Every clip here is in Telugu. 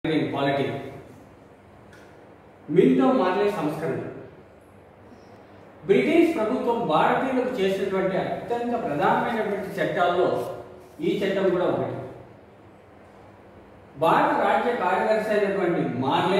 పాలిటీ మింటో మార్లే సంస్కరణ బ్రిటిష్ ప్రభుత్వం భారతీయులకు చేసినటువంటి అత్యంత ప్రధానమైనటువంటి చట్టాల్లో ఈ చట్టం కూడా ఒకటి భారత రాజ్య కార్యదర్శి అయినటువంటి మార్లే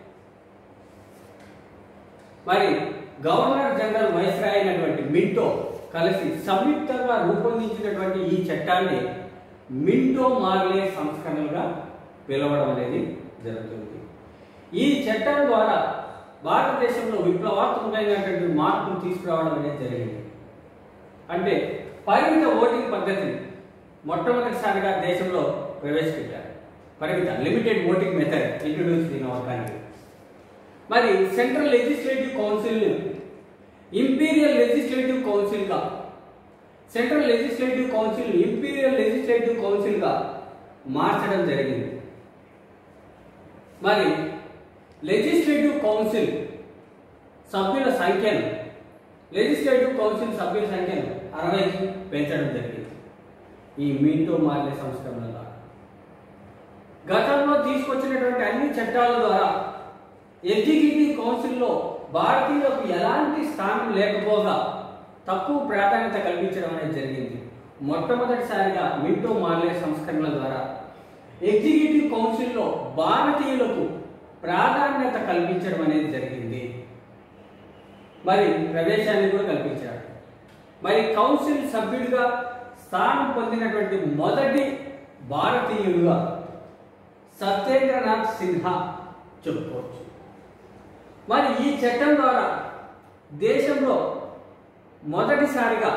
మరి గవర్నర్ జనరల్ వైస్రాయ్ అయినటువంటి మింటో కలిసి సంయుక్తంగా రూపొందించినటువంటి ఈ చట్టాన్ని మింటో మార్లే సంస్కరణలుగా పిలవడం అనేది జరుగుతుంది ఈ చట్టం ద్వారా భారతదేశంలో విప్లవాత్మకమైనటువంటి మార్పులు తీసుకురావడం అనేది జరిగింది అంటే పరిమిత ఓటింగ్ పద్ధతిని మొట్టమొదటిసారిగా దేశంలో ప్రవేశపెట్టారు పరిమిత limited voting method introduce in our country మరి central legislative council imperial legislative council గా central legislative council imperial legislative council గా మార్చడం జరిగింది మరి లెజిస్లేటివ్ కౌన్సిల్ సభ్యుల సంఖ్యను లెజిస్లేటివ్ కౌన్సిల్ సభ్యుల సంఖ్యను అరవైకి పెంచడం జరిగింది ఈ మీటో మార్లే సంస్కరణ ద్వారా గతంలో తీసుకొచ్చినటువంటి అన్ని చట్టాల ద్వారా ఎగ్జిక్యూటివ్ కౌన్సిల్లో భారతీయులకు ఎలాంటి స్థానం లేకపోగా తక్కువ ప్రాధాన్యత కల్పించడం అనేది జరిగింది మొట్టమొదటిసారిగా మింటో మార్లే సంస్కరణల ద్వారా ఎగ్జిక్యూటివ్ కౌన్సిల్లో భారతీయులకు ప్రాధాన్యత కల్పించడం అనేది జరిగింది మరి ప్రవేశాన్ని కూడా కల్పించారు మరి కౌన్సిల్ సభ్యుడిగా స్థానం పొందినటువంటి మొదటి భారతీయులుగా సత్యేంద్రనాథ్ సిన్హా చెప్పుకోవచ్చు మరి ఈ చట్టం ద్వారా దేశంలో మొదటిసారిగా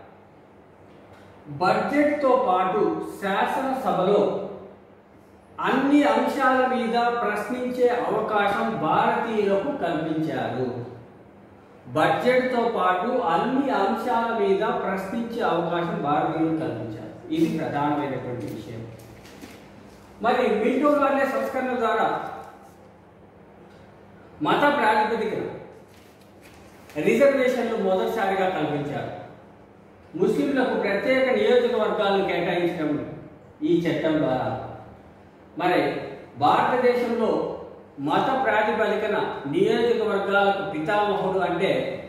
బడ్జెట్తో పాటు శాసనసభలో అన్ని అంశాల మీద ప్రశ్నించే అవకాశం భారతీయులకు కల్పించారు బడ్జెట్తో పాటు అన్ని అంశాల మీద ప్రశ్నించే అవకాశం భారతీయులకు కల్పించారు ఇది ప్రధానమైనటువంటి విషయం మరి మింటో వార్లే సంస్కరణ ద్వారా మత ప్రాతిపదికన రిజర్వేషన్లు మొదటిసారిగా కల్పించారు ముస్లింలకు ప్రత్యేక నియోజకవర్గాలను కేటాయించడం ఈ చట్టం ద్వారా మరి భారతదేశంలో మత ప్రాతిపదికన నియోజకవర్గాలకు పితామహుడు అంటే